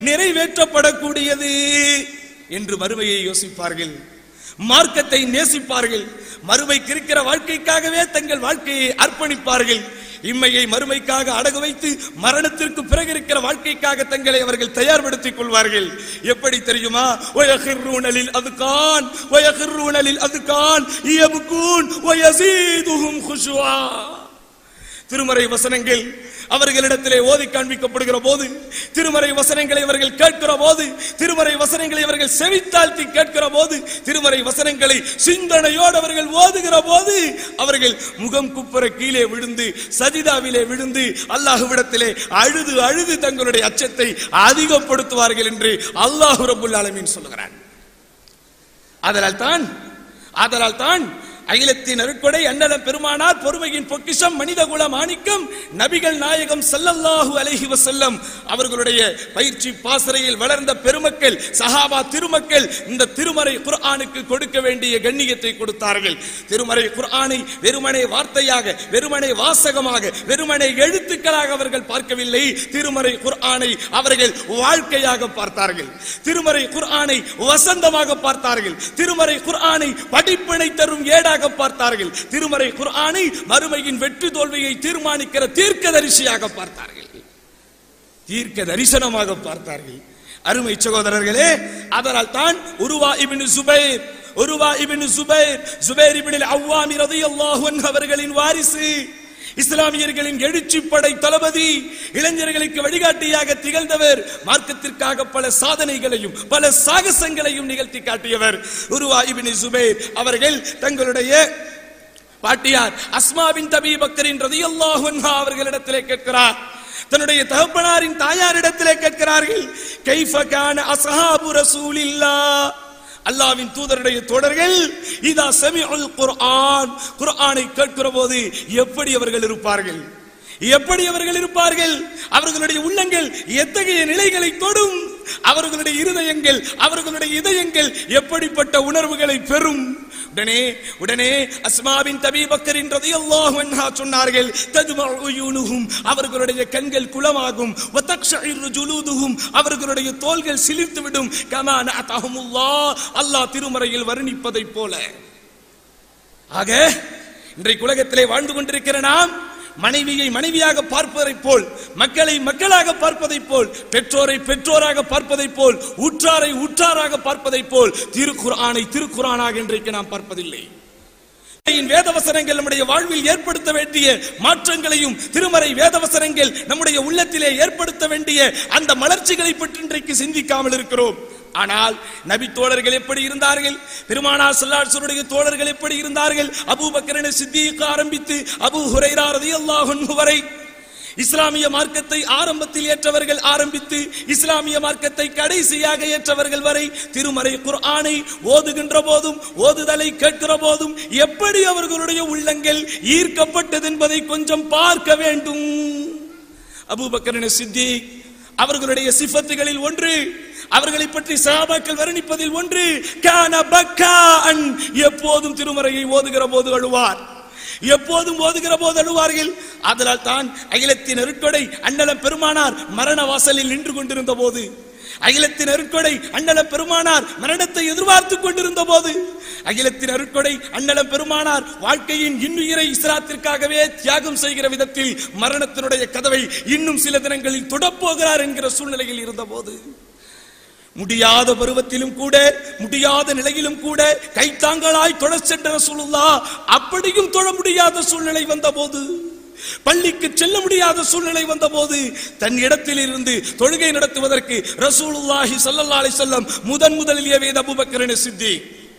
நிறைவேற்றப்படக்கூடியது என்று மறுமையை யோசிப்பார்கள் மார்க்கத்தை நேசிப்பார்கள் மறுமைக்கு இருக்கிற வாழ்க்கைக்காகவே தங்கள் வாழ்க்கையை அர்ப்பணிப்பார்கள் இம்மையை மறுமைக்காக அடகு வைத்து மரணத்திற்கு பிறகு இருக்கிற வாழ்க்கைக்காக தங்களை அவர்கள் தயார்படுத்திக் கொள்வார்கள் எப்படி தெரியுமா ஒயகிர்ரூனலில் அதுகான் ஒயகிர்ரூனலில் அதுகான் இயபுகூன் ஒயசீதுஹும் குஷுவா திருமறை வசனங்கள் அவர்களிடத்திலே ஓதி காண்பிக்கப்படுகிற போது திருமறை வசனங்களை அவர்கள் கேட்கிற போது திருமறை வசனங்களை அவர்கள் செவித்தாழ்த்தி கேட்கிற போது திருமறை வசனங்களை சிந்தனையோடு அவர்கள் ஓதுகிற போது அவர்கள் முகம் குப்புற கீழே விழுந்து சஜிதாவிலே விழுந்து அல்லாஹுவிடத்திலே அழுது அழுது தங்களுடைய அச்சத்தை அதிகப்படுத்துவார்கள் என்று அல்லாஹு ரபுல் ஆலமீன் சொல்லுகிறான் அதனால் தான் அதனால் தான் அகிலத்தின் அருட்கொடை அண்ணலம் பெருமானார் பொறுமையின் பொக்கிஷம் மனித குல மாணிக்கம் நபிகள் நாயகம் ஸல்லல்லாஹு அலைஹி வஸல்லம் அவர்களுடைய பயிற்சி பாசறையில் வளர்ந்த பெருமக்கள் சஹாபா திருமக்கள் இந்த திருமறை குர்ஆனுக்கு கொடுக்க வேண்டிய கண்ணியத்தை கொடுத்தார்கள் திருமறை குர்ஆனை வெறுமனே வார்த்தையாக வெறுமனே வாசகமாக வெறுமனே எழுத்துக்களாக அவர்கள் பார்க்கவில்லை திருமறை குர்ஆனை அவர்கள் வாழ்க்கையாக பார்த்தார்கள் திருமறை குர்ஆனை வசந்தமாக பார்த்தார்கள் திருமறை குர்ஆனை படிப்பினை தரும் ஏடாக பார்த்தார்கள் திருமறை குர்ஆனை மறுமையின் வெற்றி தோல்வியை தீர்மானிக்கிற தீர்க்கதரிசியாக பார்த்தார்கள் தீர்க்க தரிசனமாக பார்த்தார்கள் அருமை சகோதரர்களே அதனால் தான் உருவா ibn Zubair Urwa ibn Zubair Zubair ibn Awwam ரலியல்லாஹு அன்ஹு அவர்களின் வாரிசு இஸ்லாமியர்களின் எழுச்சி படை தளபதி இளைஞர்களுக்கு வழிகாட்டியாக திகழ்ந்தவர் மார்க்கத்திற்காக பல சாதனைகளையும் பல சாகசங்களையும் நிகழ்த்தி காட்டியவர் உருவா இபின் சுபைர் அவர்கள் தங்களுடைய பாட்டியார் அஸ்மாவின் தபி பக்கரின் ரதியல்லாஹு அன்ஹா அவர்களிடத்திலே கேட்கிறார் தன்னுடைய தகப்பனாரின் தாயாரிடத்திலே கேட்கிறார்கள் கைஃப கான அஸ்ஹாபு ரசூலில்லாஹ் அல்லாவின் தூதருடைய தொடர்கள் இதா சமிஉல் குர்ஆன் குர்ஆனை கேட்கிற போது எப்படி அவர்கள் இருப்பார்கள் எப்படி அவர்கள் இருப்பார்கள் அவர்களுடைய உள்ளங்கள் எத்தகைய நிலைகளை தொடும் அவர்களுடைய இருதயங்கள் அவர்களுடைய இதயங்கள் எப்படிப்பட்ட உணர்வுகளை பெறும் உடனே உடனே அஸ்மாவின் தபி பக்கரின் ரதியல்லாஹு அன்ஹா சொன்னார்கள் தஜ்மஉ உயூனுஹும் அவர்களுடைய கண்கள் குளமாகும் வதக்ஷஇரு ஜுலூதுஹும் அவர்களுடைய தோள்கள் சிலிர்த்து விடும் கமா நஅதஹுமுல்லாஹ் அல்லாஹ் திருமறையில் வர்ணிப்பதைப் போல ஆக இன்றைக்கு உலகத்திலே வாழ்ந்து கொண்டிருக்கிற நாம் மனைவியை மனைவியாக பார்ப்பதைப் போல் மக்களை மக்களாக பார்ப்பதைப் போல் பெற்றோரை பெற்றோராக பார்ப்பதைப் போல் உற்றாரை உற்றாராக பார்ப்பதைப் போல் திருக்குர்ஆனை திருக்குர்ஆனாக இன்றைக்கு நாம் பார்ப்பதில்லை வேதவசனங்கள் நம்முடைய வாழ்வில் ஏற்படுத்த வேண்டிய மாற்றங்களையும் திருமறை வேதவசனங்கள் நம்முடைய உள்ளத்திலே ஏற்படுத்த வேண்டிய அந்த மலர்ச்சிகளை பற்றி இன்றைக்கு சிந்திக்காமல் இருக்கிறோம் ஆனால் நபி தோழர்கள் எப்படி இருந்தார்கள் பெருமானா சல்லாசுடைய தோழர்கள் எப்படி இருந்தார்கள் அபூபக்கரனை சித்திக்கு ஆரம்பித்து அபு ஹுரைரா ரலியல்லாஹு அன்ஹு வரை இஸ்லாமிய மார்க்கத்தை ஆரம்பத்தில் ஏற்றவர்கள் ஆரம்பித்து இஸ்லாமிய மார்க்கத்தை கடைசியாக ஏற்றவர்கள் வரை திருமறை குர்ஆனை ஓதுகின்ற போதும் ஓதுதலை கேட்கிற போதும் எப்படி அவர்களுடைய உள்ளங்கள் ஈர்க்கப்பட்டது என்பதை கொஞ்சம் பார்க்க வேண்டும் அபூபக்கரன் சித்தி அவர்களுடைய சிஃபத்துகளில் ஒன்று அவர்களை பற்றி சஹாபாக்கள் வர்ணிப்பதில் ஒன்று கான பக்கான் எப்போதும் திருமறையை ஓதுகிற போது அழுவார் எப்போதும் ஓதுகிற போது அழுவார்கள் அதனால் தான் அகிலத்தின் அருட்கொடை அண்ணலம் பெருமானார் மரண வாசலில் நின்று கொண்டிருந்த போது அகிலத்தின் அருட்கொடை அண்ணலம் பெருமானார் மரணத்தை எதிர்பார்த்துக் கொண்டிருந்த போது அகிலத்தின் அருட்கொடை அண்ணலம் பெருமானார் வாழ்க்கையின் இன்னுயிரை இஸ்லாத்திற்காகவே தியாகம் செய்கிற விதத்தில் மரணத்தினுடைய கதவை இன்னும் சில தினங்களில் தொடப்போகிறார் என்கிற சூழ்நிலையில் இருந்த போது முடியாத பருவத்திலும் கூட முடியாத நிலையிலும் கூட கைத்தாங்களாய் தொழ சென்ற ரசூலுல்லா அப்படியும் தொழ முடியாத சூழ்நிலை வந்தபோது பள்ளிக்கு செல்ல முடியாத சூழ்நிலை வந்தபோது தன் இடத்தில் இருந்து தொழுகை நடத்துவதற்கு ரசூலுல்லாஹி ஸல்லல்லாஹு அலைஹி வஸல்லம் முதன் முதலில் ஏவியது அபூபக்கரின் சித்தி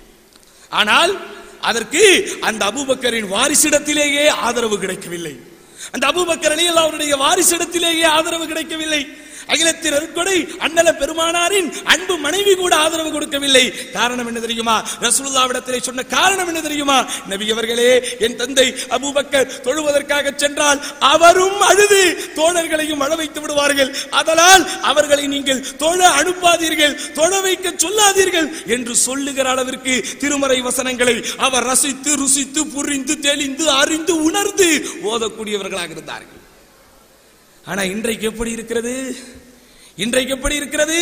ஆனால் அதற்கு அந்த அபூபக்கரின் வாரிசிடத்திலேயே ஆதரவு கிடைக்கவில்லை அந்த அபூபக்கர் அலியல்லாஹு அவருடைய வாரிசிடத்திலேயே ஆதரவு கிடைக்கவில்லை அகிலத்தின் அருட்கொடை அண்ணல பெருமானாரின் அன்பு மனைவி கூட ஆதரவு கொடுக்கவில்லை காரணம் என்ன தெரியுமா ரசூலுல்லாவிடத்திலே சொன்ன காரணம் என்ன தெரியுமா நபி அவர்களே என் தந்தை அபூபக்கர் தொழுவதற்காக சென்றால் அவரும் அழுது தோழர்களையும் அழ வைத்து விடுவார்கள் அதனால் அவர்களை நீங்கள் தொழ அனுப்பாதீர்கள் தொழ வைக்க சொல்லாதீர்கள் என்று சொல்லுகிற அளவிற்கு திருமறை வசனங்களை அவர் ரசித்து ருசித்து புரிந்து தெளிந்து அறிந்து உணர்ந்து ஓதக்கூடியவர்களாக இருந்தார்கள் ஆனா இன்றைக்கு எப்படி இருக்கிறது இன்றைக்கு எப்படி இருக்கிறது